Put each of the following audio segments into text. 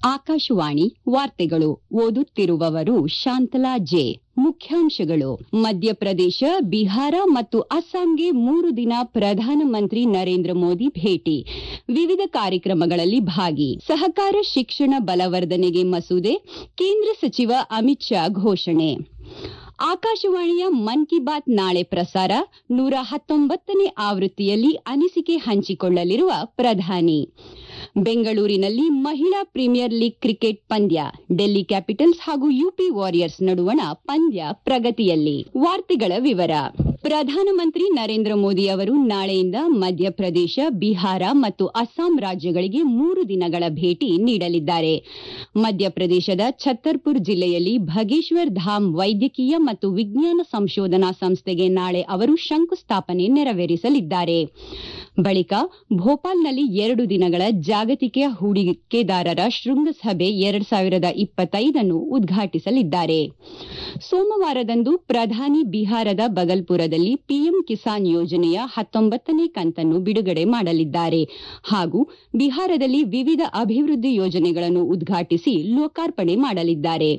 ಆಕಾಶವಾಣಿ ವಾರ್ತೆಗಳು ಓದುತ್ತಿರುವವರು ಶಾಂತಲಾ ಜೆ ಮುಖ್ಯಾಂಶಗಳು ಮಧ್ಯಪ್ರದೇಶ ಬಿಹಾರ ಮತ್ತು ಅಸ್ಸಾಂಗೆ ಮೂರು ದಿನ ಪ್ರಧಾನಮಂತ್ರಿ ನರೇಂದ್ರ ಮೋದಿ ಭೇಟಿ ವಿವಿಧ ಕಾರ್ಯಕ್ರಮಗಳಲ್ಲಿ ಭಾಗಿ ಸಹಕಾರ ಶಿಕ್ಷಣ ಬಲವರ್ಧನೆಗೆ ಮಸೂದೆ ಕೇಂದ್ರ ಸಚಿವ ಅಮಿತ್ ಶಾ ಘೋಷಣೆ ಆಕಾಶವಾಣಿಯ ಮನ್ ಕಿ ಬಾತ್ ನಾಳೆ ಪ್ರಸಾರ ನೂರ ಹತ್ತೊಂಬತ್ತನೇ ಆವೃತ್ತಿಯಲ್ಲಿ ಅನಿಸಿಕೆ ಹಂಚಿಕೊಳ್ಳಲಿರುವ ಪ್ರಧಾನಿ ಬೆಂಗಳೂರಿನಲ್ಲಿ ಮಹಿಳಾ ಪ್ರೀಮಿಯರ್ ಲೀಗ್ ಕ್ರಿಕೆಟ್ ಪಂದ್ಯ ಡೆಲ್ಲಿ ಕ್ಯಾಪಿಟಲ್ಸ್ ಹಾಗೂ ಯುಪಿ ವಾರಿಯರ್ಸ್ ನಡುವಣ ಪಂದ್ಯ ಪ್ರಗತಿಯಲ್ಲಿ ವಾರ್ತೆಗಳ ವಿವರ ಪ್ರಧಾನಮಂತ್ರಿ ನರೇಂದ್ರ ಮೋದಿ ಅವರು ನಾಳೆಯಿಂದ ಮಧ್ಯಪ್ರದೇಶ ಬಿಹಾರ ಮತ್ತು ಅಸ್ಸಾಂ ರಾಜ್ಯಗಳಿಗೆ ಮೂರು ದಿನಗಳ ಭೇಟಿ ನೀಡಲಿದ್ದಾರೆ ಮಧ್ಯಪ್ರದೇಶದ ಛತ್ತರ್ಪುರ್ ಜಿಲ್ಲೆಯಲ್ಲಿ ಭಗೇಶ್ವರ್ ಧಾಮ್ ವೈದ್ಯಕೀಯ ಮತ್ತು ವಿಜ್ಞಾನ ಸಂಶೋಧನಾ ಸಂಸ್ಥೆಗೆ ನಾಳೆ ಅವರು ಶಂಕುಸ್ಥಾಪನೆ ನೆರವೇರಿಸಲಿದ್ದಾರೆ ಬಳಿಕ ಭೋಪಾಲ್ನಲ್ಲಿ ಎರಡು ದಿನಗಳ ಜಾಗತಿಕ ಹೂಡಿಕೆದಾರರ ಶೃಂಗಸಭೆ ಎರಡ್ ಸಾವಿರದ ಇಪ್ಪತ್ತೈದನ್ನು ಉದ್ಘಾಟಿಸಲಿದ್ದಾರೆ ಸೋಮವಾರದಂದು ಪ್ರಧಾನಿ ಬಿಹಾರದ ಬಗಲ್ಪುರದಲ್ಲಿ ಪಿಎಂ ಕಿಸಾನ್ ಯೋಜನೆಯ ಹತ್ತೊಂಬತ್ತನೇ ಕಂತನ್ನು ಬಿಡುಗಡೆ ಮಾಡಲಿದ್ದಾರೆ ಹಾಗೂ ಬಿಹಾರದಲ್ಲಿ ವಿವಿಧ ಅಭಿವೃದ್ಧಿ ಯೋಜನೆಗಳನ್ನು ಉದ್ಘಾಟಿಸಿ ಲೋಕಾರ್ಪಣೆ ಮಾಡಲಿದ್ದಾರೆ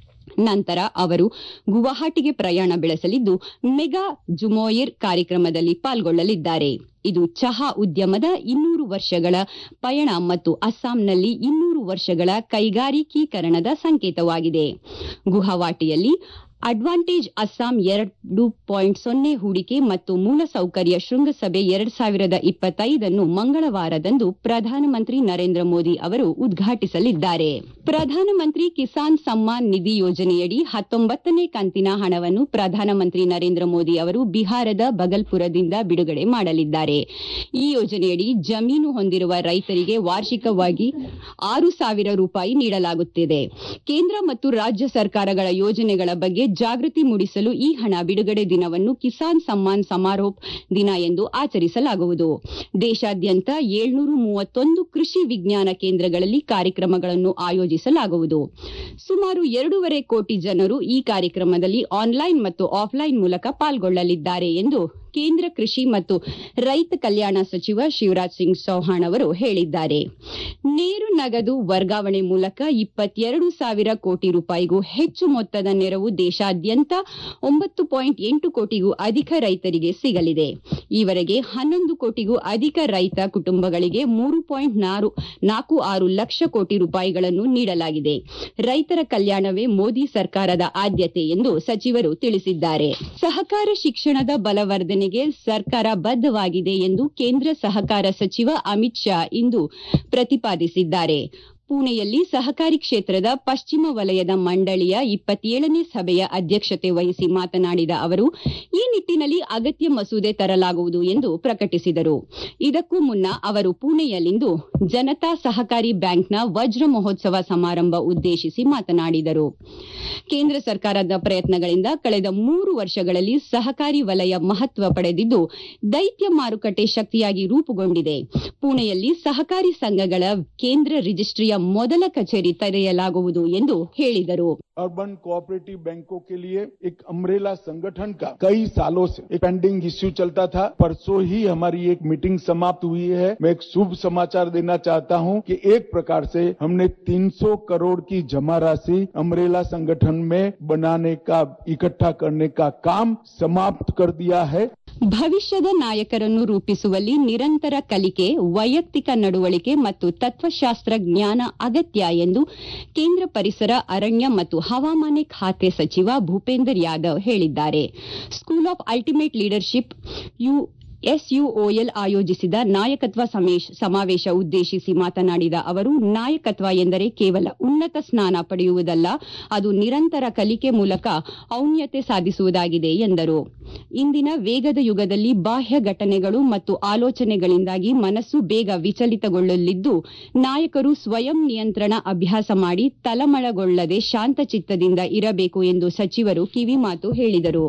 ನಂತರ ಅವರು ಗುವಾಹಟಿಗೆ ಪ್ರಯಾಣ ಬೆಳೆಸಲಿದ್ದು ಮೆಗಾ ಜುಮೋಯಿರ್ ಕಾರ್ಯಕ್ರಮದಲ್ಲಿ ಪಾಲ್ಗೊಳ್ಳಲಿದ್ದಾರೆ ಇದು ಚಹಾ ಉದ್ಯಮದ ಇನ್ನೂರು ವರ್ಷಗಳ ಪಯಣ ಮತ್ತು ಅಸ್ಸಾಂನಲ್ಲಿ ಇನ್ನೂರು ವರ್ಷಗಳ ಕೈಗಾರಿಕೀಕರಣದ ಸಂಕೇತವಾಗಿದೆ ಗುವಾಹಟಿಯಲ್ಲಿ ಅಡ್ವಾಂಟೇಜ್ ಅಸ್ಸಾಂ ಎರಡು ಪಾಯಿಂಟ್ ಸೊನ್ನೆ ಹೂಡಿಕೆ ಮತ್ತು ಮೂಲಸೌಕರ್ಯ ಶೃಂಗಸಭೆ ಎರಡ್ ಸಾವಿರದ ಇಪ್ಪತ್ತೈದನ್ನು ಮಂಗಳವಾರದಂದು ಪ್ರಧಾನಮಂತ್ರಿ ನರೇಂದ್ರ ಮೋದಿ ಅವರು ಉದ್ಘಾಟಿಸಲಿದ್ದಾರೆ ಪ್ರಧಾನಮಂತ್ರಿ ಕಿಸಾನ್ ಸಮ್ಮಾನ್ ನಿಧಿ ಯೋಜನೆಯಡಿ ಹತ್ತೊಂಬತ್ತನೇ ಕಂತಿನ ಹಣವನ್ನು ಪ್ರಧಾನಮಂತ್ರಿ ನರೇಂದ್ರ ಮೋದಿ ಅವರು ಬಿಹಾರದ ಬಗಲ್ಪುರದಿಂದ ಬಿಡುಗಡೆ ಮಾಡಲಿದ್ದಾರೆ ಈ ಯೋಜನೆಯಡಿ ಜಮೀನು ಹೊಂದಿರುವ ರೈತರಿಗೆ ವಾರ್ಷಿಕವಾಗಿ ಆರು ಸಾವಿರ ರೂಪಾಯಿ ನೀಡಲಾಗುತ್ತಿದೆ ಕೇಂದ್ರ ಮತ್ತು ರಾಜ್ಯ ಸರ್ಕಾರಗಳ ಯೋಜನೆಗಳ ಬಗ್ಗೆ ಜಾಗೃತಿ ಮೂಡಿಸಲು ಈ ಹಣ ಬಿಡುಗಡೆ ದಿನವನ್ನು ಕಿಸಾನ್ ಸಮ್ಮಾನ್ ಸಮಾರೋಪ್ ದಿನ ಎಂದು ಆಚರಿಸಲಾಗುವುದು ದೇಶಾದ್ಯಂತ ಏಳ್ನೂರ ಮೂವತ್ತೊಂದು ಕೃಷಿ ವಿಜ್ಞಾನ ಕೇಂದ್ರಗಳಲ್ಲಿ ಕಾರ್ಯಕ್ರಮಗಳನ್ನು ಆಯೋಜಿಸಲಾಗುವುದು ಸುಮಾರು ಎರಡೂವರೆ ಕೋಟಿ ಜನರು ಈ ಕಾರ್ಯಕ್ರಮದಲ್ಲಿ ಆನ್ಲೈನ್ ಮತ್ತು ಆಫ್ಲೈನ್ ಮೂಲಕ ಪಾಲ್ಗೊಳ್ಳಲಿದ್ದಾರೆ ಎಂದು ಕೇಂದ್ರ ಕೃಷಿ ಮತ್ತು ರೈತ ಕಲ್ಯಾಣ ಸಚಿವ ಶಿವರಾಜ್ ಸಿಂಗ್ ಚೌಹಾಣ್ ಅವರು ಹೇಳಿದ್ದಾರೆ ನೇರು ನಗದು ವರ್ಗಾವಣೆ ಮೂಲಕ ಇಪ್ಪತ್ತೆರಡು ಸಾವಿರ ಕೋಟಿ ರೂಪಾಯಿಗೂ ಹೆಚ್ಚು ಮೊತ್ತದ ನೆರವು ದೇಶಾದ್ಯಂತ ಒಂಬತ್ತು ಪಾಯಿಂಟ್ ಎಂಟು ಕೋಟಿಗೂ ಅಧಿಕ ರೈತರಿಗೆ ಸಿಗಲಿದೆ ಈವರೆಗೆ ಹನ್ನೊಂದು ಕೋಟಿಗೂ ಅಧಿಕ ರೈತ ಕುಟುಂಬಗಳಿಗೆ ಮೂರು ಪಾಯಿಂಟ್ ನಾಲ್ಕು ಆರು ಲಕ್ಷ ಕೋಟಿ ರೂಪಾಯಿಗಳನ್ನು ನೀಡಲಾಗಿದೆ ರೈತರ ಕಲ್ಯಾಣವೇ ಮೋದಿ ಸರ್ಕಾರದ ಆದ್ಯತೆ ಎಂದು ಸಚಿವರು ತಿಳಿಸಿದ್ದಾರೆ ಸಹಕಾರ ಶಿಕ್ಷಣದ ಬಲವರ್ಧನೆ ಸರ್ಕಾರ ಬದ್ಧವಾಗಿದೆ ಎಂದು ಕೇಂದ್ರ ಸಹಕಾರ ಸಚಿವ ಅಮಿತ್ ಶಾ ಇಂದು ಪ್ರತಿಪಾದಿಸಿದ್ದಾರೆ ಪುಣೆಯಲ್ಲಿ ಸಹಕಾರಿ ಕ್ಷೇತ್ರದ ಪಶ್ಚಿಮ ವಲಯದ ಮಂಡಳಿಯ ಇಪ್ಪತ್ತೇಳನೇ ಸಭೆಯ ಅಧ್ಯಕ್ಷತೆ ವಹಿಸಿ ಮಾತನಾಡಿದ ಅವರು ಈ ನಿಟ್ಟಿನಲ್ಲಿ ಅಗತ್ಯ ಮಸೂದೆ ತರಲಾಗುವುದು ಎಂದು ಪ್ರಕಟಿಸಿದರು ಇದಕ್ಕೂ ಮುನ್ನ ಅವರು ಪುಣೆಯಲ್ಲಿಂದು ಜನತಾ ಸಹಕಾರಿ ಬ್ಯಾಂಕ್ನ ವಜ್ರ ಮಹೋತ್ಸವ ಸಮಾರಂಭ ಉದ್ದೇಶಿಸಿ ಮಾತನಾಡಿದರು ಕೇಂದ್ರ ಸರ್ಕಾರದ ಪ್ರಯತ್ನಗಳಿಂದ ಕಳೆದ ಮೂರು ವರ್ಷಗಳಲ್ಲಿ ಸಹಕಾರಿ ವಲಯ ಮಹತ್ವ ಪಡೆದಿದ್ದು ದೈತ್ಯ ಮಾರುಕಟ್ಟೆ ಶಕ್ತಿಯಾಗಿ ರೂಪುಗೊಂಡಿದೆ ಪುಣೆಯಲ್ಲಿ ಸಹಕಾರಿ ಸಂಘಗಳ ಕೇಂದ್ರ ರಿಜಿಸ್ಟ್ರಿಯ ಮೊದಲ ಕಚೇರಿ ತೆರೆಯಲಾಗುವುದು ಎಂದು ಹೇಳಿದರು अर्बन कोऑपरेटिव बैंकों के लिए एक अम्ब्रेला संगठन का कई सालों से एक पेंडिंग इश्यू चलता था परसों ही हमारी एक मीटिंग समाप्त हुई है मैं एक शुभ समाचार देना चाहता हूं कि एक प्रकार से हमने 300 करोड़ की जमा राशि अम्ब्रेला संगठन में बनाने का इकट्ठा करने का काम समाप्त कर दिया है ಭವಿಷ್ಯದ ನಾಯಕರನ್ನು ರೂಪಿಸುವಲ್ಲಿ ನಿರಂತರ ಕಲಿಕೆ ವೈಯಕ್ತಿಕ ನಡವಳಿಕೆ ಮತ್ತು ತತ್ವಶಾಸ್ತ್ರ ಜ್ಞಾನ ಅಗತ್ಯ ಎಂದು ಕೇಂದ್ರ ಪರಿಸರ ಅರಣ್ಯ ಮತ್ತು ಹವಾಮಾನ ಖಾತೆ ಸಚಿವ ಭೂಪೇಂದರ್ ಯಾದವ್ ಹೇಳಿದ್ದಾರೆ School of Ultimate Leadership U S U O L ಆಯೋಜಿಸಿದ ನಾಯಕತ್ವ ಸಮಾವೇಶ ಉದ್ದೇಶಿಸಿ ಮಾತನಾಡಿದ ಅವರು ನಾಯಕತ್ವ ಎಂದರೆ ಕೇವಲ ಉನ್ನತ ಸ್ನಾನ ಪಡೆಯುವುದಲ್ಲ ಅದು ನಿರಂತರ ಕಲಿಕೆ ಮೂಲಕ ಔನ್ನತ್ಯ ಸಾಧಿಸುವುದಾಗಿದೆ ಎಂದರು ಇಂದಿನ ವೇಗದ ಯುಗದಲ್ಲಿ ಬಾಹ್ಯ ಘಟನೆಗಳು ಮತ್ತು ಆಲೋಚನೆಗಳಿಂದಾಗಿ ಮನಸ್ಸು ಬೇಗ ವಿಚಲಿತಗೊಳ್ಳಲಿದ್ದು ನಾಯಕರು ಸ್ವಯಂ ನಿಯಂತ್ರಣ ಅಭ್ಯಾಸ ಮಾಡಿ ತಳಮಳಗೊಳ್ಳದೆ ಶಾಂತಚಿತ್ತದಿಂದ ಇರಬೇಕು ಎಂದು ಸಚಿವರು ಕಿವಿಮಾತು ಹೇಳಿದರು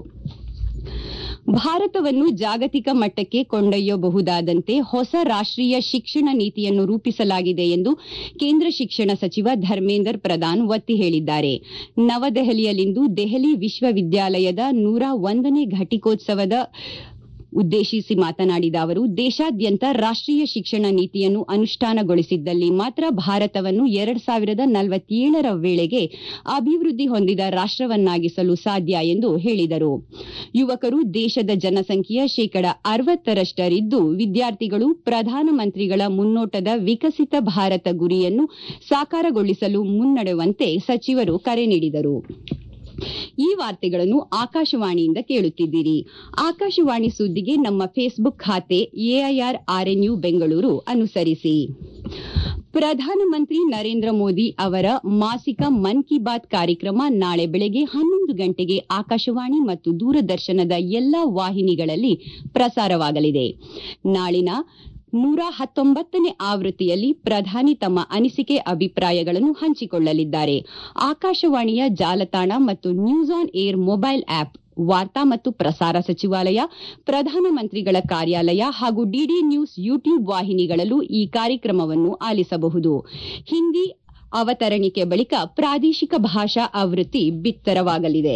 ಭಾರತವನ್ನು ಜಾಗತಿಕ ಮಟ್ಟಕ್ಕೆ ಕೊಂಡೊಯ್ಯಬಹುದಾದಂತೆ ಹೊಸ ರಾಷ್ಟೀಯ ಶಿಕ್ಷಣ ನೀತಿಯನ್ನು ರೂಪಿಸಲಾಗಿದೆ ಎಂದು ಕೇಂದ್ರ ಶಿಕ್ಷಣ ಸಚಿವ ಧರ್ಮೇಂದ್ರ ಪ್ರಧಾನ್ ಒತ್ತಿ ಹೇಳಿದ್ದಾರೆ ನವದೆಹಲಿಯಲ್ಲಿಂದು ದೆಹಲಿ ವಿಶ್ವವಿದ್ಯಾಲಯದ ನೂರ ಒಂದನೇ ಘಟಿಕೋತ್ಸವದ ಉದ್ದೇಶಿಸಿ ಮಾತನಾಡಿದ ಅವರು ದೇಶಾದ್ಯಂತ ರಾಷ್ಟೀಯ ಶಿಕ್ಷಣ ನೀತಿಯನ್ನು ಅನುಷ್ಠಾನಗೊಳಿಸಿದ್ದಲ್ಲಿ ಮಾತ್ರ ಭಾರತವನ್ನು ಎರಡ್ ಸಾವಿರದ ನಲವತ್ತೇಳರ ವೇಳೆಗೆ ಅಭಿವೃದ್ಧಿ ಹೊಂದಿದ ರಾಷ್ಟವನ್ನಾಗಿಸಲು ಸಾಧ್ಯ ಎಂದು ಹೇಳಿದರು ಯುವಕರು ದೇಶದ ಜನಸಂಖ್ಯೆಯ ಶೇಕಡ ಅರವತ್ತರಷ್ಟರಿದ್ದು ವಿದ್ಯಾರ್ಥಿಗಳು ಪ್ರಧಾನಮಂತ್ರಿಗಳ ಮುನ್ನೋಟದ ವಿಕಸಿತ ಭಾರತ ಗುರಿಯನ್ನು ಸಾಕಾರಗೊಳಿಸಲು ಮುನ್ನಡೆಯುವಂತೆ ಸಚಿವರು ಕರೆ ನೀಡಿದರು ಈ ವಾರ್ತೆಗಳನ್ನು ಆಕಾಶವಾಣಿಯಿಂದ ಕೇಳುತ್ತಿದ್ದೀರಿ ಆಕಾಶವಾಣಿ ಸುದ್ದಿಗೆ ನಮ್ಮ ಫೇಸ್ಬುಕ್ ಖಾತೆ ಎಐಆರ್ ಆರ್ಎನ್ಯು ಬೆಂಗಳೂರು ಅನುಸರಿಸಿ ಪ್ರಧಾನಮಂತ್ರಿ ನರೇಂದ್ರ ಮೋದಿ ಅವರ ಮಾಸಿಕ ಮನ್ ಕಿ ಬಾತ್ ಕಾರ್ಯಕ್ರಮ ನಾಳೆ ಬೆಳಗ್ಗೆ ಹನ್ನೊಂದು ಗಂಟೆಗೆ ಆಕಾಶವಾಣಿ ಮತ್ತು ದೂರದರ್ಶನದ ಎಲ್ಲಾ ವಾಹಿನಿಗಳಲ್ಲಿ ಪ್ರಸಾರವಾಗಲಿದೆ ನಾಳಿನ ನೂರ ಹತ್ತೊಂಬತ್ತನೇ ಆವೃತ್ತಿಯಲ್ಲಿ ಪ್ರಧಾನಿ ತಮ್ಮ ಅನಿಸಿಕೆ ಅಭಿಪ್ರಾಯಗಳನ್ನು ಹಂಚಿಕೊಳ್ಳಲಿದ್ದಾರೆ ಆಕಾಶವಾಣಿಯ ಜಾಲತಾಣ ಮತ್ತು news on air mobile app ವಾರ್ತಾ ಮತ್ತು ಪ್ರಸಾರ ಸಚಿವಾಲಯ ಪ್ರಧಾನಮಂತ್ರಿಗಳ ಕಾರ್ಯಾಲಯ ಹಾಗೂ ಡಿಡಿ ನ್ಯೂಸ್ ಯೂಟ್ಯೂಬ್ ವಾಹಿನಿಗಳಲ್ಲೂ ಈ ಕಾರ್ಯಕ್ರಮವನ್ನು ಆಲಿಸಬಹುದು ಹಿಂದಿ ಅವತರಣಿಕೆ ಬಳಿಕ ಪ್ರಾದೇಶಿಕ ಭಾಷಾ ಆವೃತ್ತಿ ಬಿತ್ತರವಾಗಲಿದೆ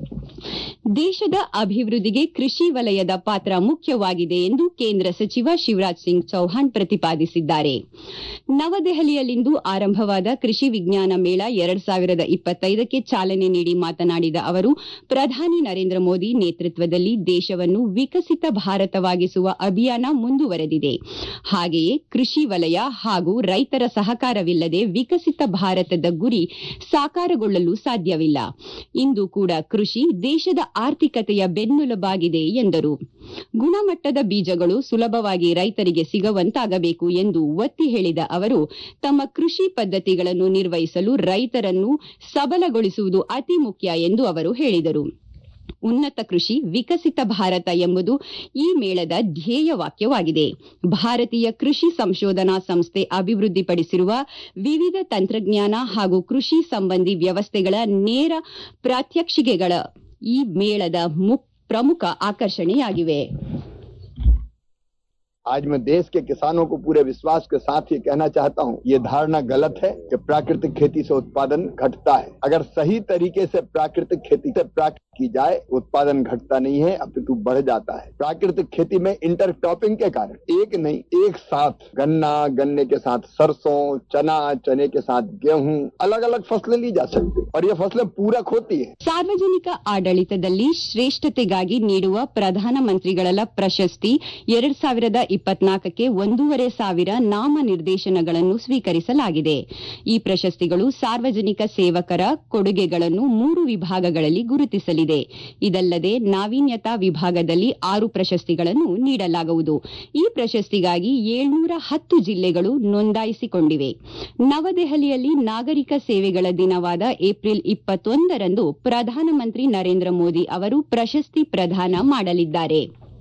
ದೇಶದ ಅಭಿವೃದ್ಧಿಗೆ ಕೃಷಿ ವಲಯದ ಪಾತ್ರ ಮುಖ್ಯವಾಗಿದೆ ಎಂದು ಕೇಂದ್ರ ಸಚಿವ ಶಿವರಾಜ್ ಸಿಂಗ್ ಚೌಹಾಣ್ ಪ್ರತಿಪಾದಿಸಿದ್ದಾರೆ ನವದೆಹಲಿಯಲ್ಲಿಂದು ಆರಂಭವಾದ ಕೃಷಿ ವಿಜ್ಞಾನ ಮೇಳ ಎರಡ್ ಸಾವಿರದ ಇಪ್ಪತ್ತೈದಕ್ಕೆ ಚಾಲನೆ ನೀಡಿ ಮಾತನಾಡಿದ ಅವರು ಪ್ರಧಾನಿ ನರೇಂದ್ರ ಮೋದಿ ನೇತೃತ್ವದಲ್ಲಿ ದೇಶವನ್ನು ವಿಕಸಿತ ಭಾರತವಾಗಿಸುವ ಅಭಿಯಾನ ಮುಂದುವರೆದಿದೆ ಹಾಗೆಯೇ ಕೃಷಿ ವಲಯ ಹಾಗೂ ರೈತರ ಸಹಕಾರವಿಲ್ಲದೆ ವಿಕಸಿತ ಭಾರತದ ಗುರಿ ಸಾಕಾರಗೊಳ್ಳಲು ಸಾಧ್ಯವಿಲ್ಲ ಇಂದು ಕೂಡ ಕೃಷಿ ದೇಶದ ಆರ್ಥಿಕತೆಯ ಬೆನ್ನೆಲುಬಾಗಿದೆ ಎಂದರು ಗುಣಮಟ್ಟದ ಬೀಜಗಳು ಸುಲಭವಾಗಿ ರೈತರಿಗೆ ಸಿಗುವಂತಾಗಬೇಕು ಎಂದು ಒತ್ತಿ ಹೇಳಿದ ಅವರು ತಮ್ಮ ಕೃಷಿ ಪದ್ಧತಿಗಳನ್ನು ನಿರ್ವಹಿಸಲು ರೈತರನ್ನು ಸಬಲಗೊಳಿಸುವುದು ಅತಿ ಮುಖ್ಯ ಎಂದು ಅವರು ಹೇಳಿದರು ಉನ್ನತ ಕೃಷಿ ವಿಕಸಿತ ಭಾರತ ಎಂಬುದು ಈ ಮೇಳದ ಧ್ಯೇಯ ವಾಕ್ಯವಾಗಿದೆ ಭಾರತೀಯ ಕೃಷಿ ಸಂಶೋಧನಾ ಸಂಸ್ಥೆ ಅಭಿವೃದ್ಧಿಪಡಿಸಿರುವ ವಿವಿಧ ತಂತ್ರಜ್ಞಾನ ಹಾಗೂ ಕೃಷಿ ಸಂಬಂಧಿ ವ್ಯವಸ್ಥೆಗಳ ನೇರ ಪ್ರಾತ್ಯಕ್ಷಿಕೆಗಳ ಈ ಮೇಳದ ಪ್ರಮುಖ ಆಕರ್ಷಣೆಯಾಗಿವೆ आज मैं देश के किसानों को पूरे विश्वास के साथ ये कहना चाहता हूँ ये धारणा गलत है कि प्राकृतिक खेती से उत्पादन घटता है अगर सही तरीके से प्राकृतिक खेती से प्राप्त की जाए उत्पादन घटता नहीं है अपितु बढ़ जाता है प्राकृतिक खेती में इंटर टॉपिंग के कारण एक नहीं एक साथ गन्ना गन्ने के साथ सरसों चना चने के साथ गेहूं अलग अलग फसलें ली जा सकती और ये फसलें पूरक होती है ಸಾರ್ವಜನಿಕ ಆಡಳಿತದಲ್ಲಿ ಶ್ರೇಷ್ಠತೆಗಾಗಿ ನೀಡುವ ಪ್ರಧಾನಮಂತ್ರಿಗಳ ಪ್ರಶಸ್ತಿ ಎರಡ್ ಸಾವಿರದ ಇಪ್ಪತ್ನಾಲ್ಕಕ್ಕೆ ಒಂದೂವರೆ ಸಾವಿರ ನಾಮನಿರ್ದೇಶನಗಳನ್ನು ಸ್ವೀಕರಿಸಲಾಗಿದೆ ಈ ಪ್ರಶಸ್ತಿಗಳು ಸಾರ್ವಜನಿಕ ಸೇವಕರ ಕೊಡುಗೆಗಳನ್ನು ಮೂರು ವಿಭಾಗಗಳಲ್ಲಿ ಗುರುತಿಸಲಿದೆ ಇದಲ್ಲದೆ ನಾವೀನ್ಯತಾ ವಿಭಾಗದಲ್ಲಿ ಆರು ಪ್ರಶಸ್ತಿಗಳನ್ನು ನೀಡಲಾಗುವುದು ಈ ಪ್ರಶಸ್ತಿಗಾಗಿ ಏಳ್ನೂರ ಹತ್ತು ಜಿಲ್ಲೆಗಳು ನೋಂದಾಯಿಸಿಕೊಂಡಿವೆ ನವದೆಹಲಿಯಲ್ಲಿ ನಾಗರಿಕ ಸೇವೆಗಳ ದಿನವಾದ ಏಪ್ರಿಲ್ ಇಪ್ಪತ್ತೊಂದರಂದು ಪ್ರಧಾನಮಂತ್ರಿ ನರೇಂದ್ರ ಮೋದಿ ಅವರು ಪ್ರಶಸ್ತಿ ಪ್ರದಾನ ಮಾಡಲಿದ್ದಾರೆ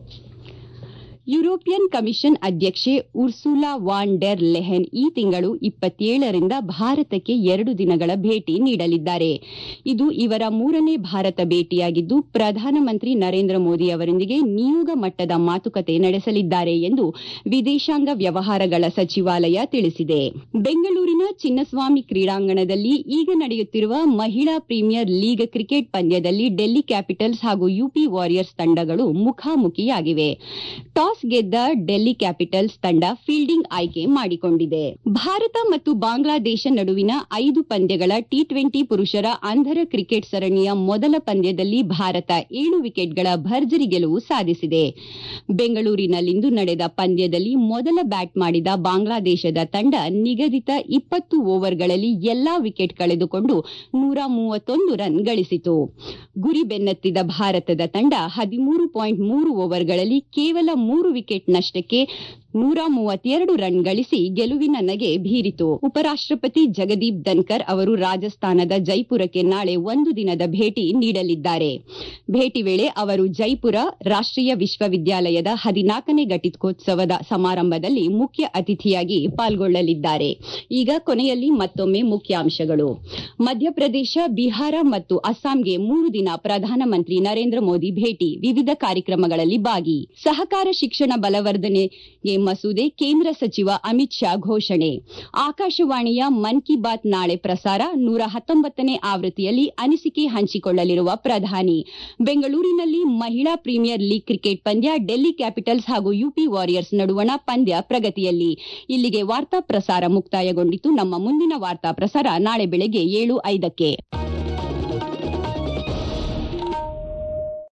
ಯುರೋಪಿಯನ್ ಕಮಿಷನ್ ಅಧ್ಯಕ್ಷೆ ಉರ್ಸುಲಾ ವಾನ್ ಡೆರ್ ಲೆಹೆನ್ ಈ ತಿಂಗಳು ಇಪ್ಪತ್ತೇಳರಿಂದ ಭಾರತಕ್ಕೆ ಎರಡು ದಿನಗಳ ಭೇಟಿ ನೀಡಲಿದ್ದಾರೆ ಇದು ಇವರ ಮೂರನೇ ಭಾರತ ಭೇಟಿಯಾಗಿದ್ದು ಪ್ರಧಾನಮಂತ್ರಿ ನರೇಂದ್ರ ಮೋದಿ ಅವರೊಂದಿಗೆ ನಿಯೋಗ ಮಟ್ಟದ ಮಾತುಕತೆ ನಡೆಸಲಿದ್ದಾರೆ ಎಂದು ವಿದೇಶಾಂಗ ವ್ಯವಹಾರಗಳ ಸಚಿವಾಲಯ ತಿಳಿಸಿದೆ ಬೆಂಗಳೂರಿನ ಚಿನ್ನಸ್ವಾಮಿ ಕ್ರೀಡಾಂಗಣದಲ್ಲಿ ಈಗ ನಡೆಯುತ್ತಿರುವ ಮಹಿಳಾ ಪ್ರೀಮಿಯರ್ ಲೀಗ್ ಕ್ರಿಕೆಟ್ ಪಂದ್ಯದಲ್ಲಿ ಡೆಲ್ಲಿ ಕ್ಯಾಪಿಟಲ್ಸ್ ಹಾಗೂ ಯುಪಿ ವಾರಿಯರ್ಸ್ ತಂಡಗಳು ಮುಖಾಮುಖಿಯಾಗಿವೆ ಟಾಸ್ ಗೆದ್ದ ಡೆಲ್ಲಿ ಕ್ಯಾಪಿಟಲ್ಸ್ ತಂಡ ಫೀಲ್ಡಿಂಗ್ ಆಯ್ಕೆ ಮಾಡಿಕೊಂಡಿದೆ ಭಾರತ ಮತ್ತು ಬಾಂಗ್ಲಾದೇಶ ನಡುವಿನ ಐದು ಪಂದ್ಯಗಳ ಟಿ ಟ್ವೆಂಟಿ ಪುರುಷರ ಅಂಧರ ಕ್ರಿಕೆಟ್ ಸರಣಿಯ ಮೊದಲ ಪಂದ್ಯದಲ್ಲಿ ಭಾರತ ಏಳು ವಿಕೆಟ್ಗಳ ಭರ್ಜರಿ ಗೆಲುವು ಸಾಧಿಸಿದೆ ಬೆಂಗಳೂರಿನಲ್ಲಿಂದು ನಡೆದ ಪಂದ್ಯದಲ್ಲಿ ಮೊದಲ ಬ್ಯಾಟ್ ಮಾಡಿದ ಬಾಂಗ್ಲಾದೇಶದ ತಂಡ ನಿಗದಿತ ಇಪ್ಪತ್ತು ಓವರ್ಗಳಲ್ಲಿ ಎಲ್ಲಾ ವಿಕೆಟ್ ಕಳೆದುಕೊಂಡು ನೂರ ಮೂವತ್ತೊಂದು ರನ್ ಗಳಿಸಿತು ಗುರಿ ಬೆನ್ನತ್ತಿದ ಭಾರತದ ತಂಡ ಹದಿಮೂರು ಪಾಯಿಂಟ್ ಮೂರು ಓವರ್ಗಳಲ್ಲಿ ಕೇವಲ ಮೂರು ವಿಕೆಟ್ ನಷ್ಟಕ್ಕೆ ನೂರ ಮೂವತ್ತೆರಡು ರನ್ ಗಳಿಸಿ ಗೆಲುವಿನ ನಗೆ ಬೀರಿತು ಉಪರಾಷ್ಟಪತಿ ಜಗದೀಪ್ ಧನ್ಕರ್ ಅವರು ರಾಜಸ್ಥಾನದ ಜೈಪುರಕ್ಕೆ ನಾಳೆ ಒಂದು ದಿನದ ಭೇಟಿ ನೀಡಲಿದ್ದಾರೆ ಭೇಟಿ ವೇಳೆ ಅವರು ಜೈಪುರ ರಾಷ್ಟೀಯ ವಿಶ್ವವಿದ್ಯಾಲಯದ ಹದಿನಾಲ್ಕನೇ ಘಟಿಕೋತ್ಸವದ ಸಮಾರಂಭದಲ್ಲಿ ಮುಖ್ಯ ಅತಿಥಿಯಾಗಿ ಪಾಲ್ಗೊಳ್ಳಲಿದ್ದಾರೆ ಈಗ ಕೊನೆಯಲ್ಲಿ ಮತ್ತೊಮ್ಮೆ ಮುಖ್ಯಾಂಶಗಳು ಮಧ್ಯಪ್ರದೇಶ ಬಿಹಾರ ಮತ್ತು ಅಸ್ಸಾಂಗೆ ಮೂರು ದಿನ ಪ್ರಧಾನಮಂತ್ರಿ ನರೇಂದ್ರ ಮೋದಿ ಭೇಟಿ ವಿವಿಧ ಕಾರ್ಯಕ್ರಮಗಳಲ್ಲಿ ಭಾಗಿ ಸಹಕಾರ ಶಿಕ್ಷಣ ಬಲವರ್ಧನೆಗೆ ಮಸೂದೆ ಕೇಂದ್ರ ಸಚಿವ ಅಮಿತ್ ಶಾ ಘೋಷಣೆ ಆಕಾಶವಾಣಿಯ ಮನ್ ಕಿ ಬಾತ್ ನಾಳೆ ಪ್ರಸಾರ ನೂರ ಹತ್ತೊಂಬತ್ತನೇ ಆವೃತ್ತಿಯಲ್ಲಿ ಅನಿಸಿಕೆ ಹಂಚಿಕೊಳ್ಳಲಿರುವ ಪ್ರಧಾನಿ ಬೆಂಗಳೂರಿನಲ್ಲಿ ಮಹಿಳಾ ಪ್ರೀಮಿಯರ್ ಲೀಗ್ ಕ್ರಿಕೆಟ್ ಪಂದ್ಯ ಡೆಲ್ಲಿ ಕ್ಯಾಪಿಟಲ್ಸ್ ಹಾಗೂ ಯುಪಿ ವಾರಿಯರ್ಸ್ ನಡುವಣ ಪಂದ್ಯ ಪ್ರಗತಿಯಲ್ಲಿ ಇಲ್ಲಿಗೆ ವಾರ್ತಾ ಪ್ರಸಾರ ಮುಕ್ತಾಯಗೊಂಡಿತು ನಮ್ಮ ಮುಂದಿನ ವಾರ್ತಾ ಪ್ರಸಾರ ನಾಳೆ ಬೆಳಗ್ಗೆ ಏಳು ಐದಕ್ಕೆ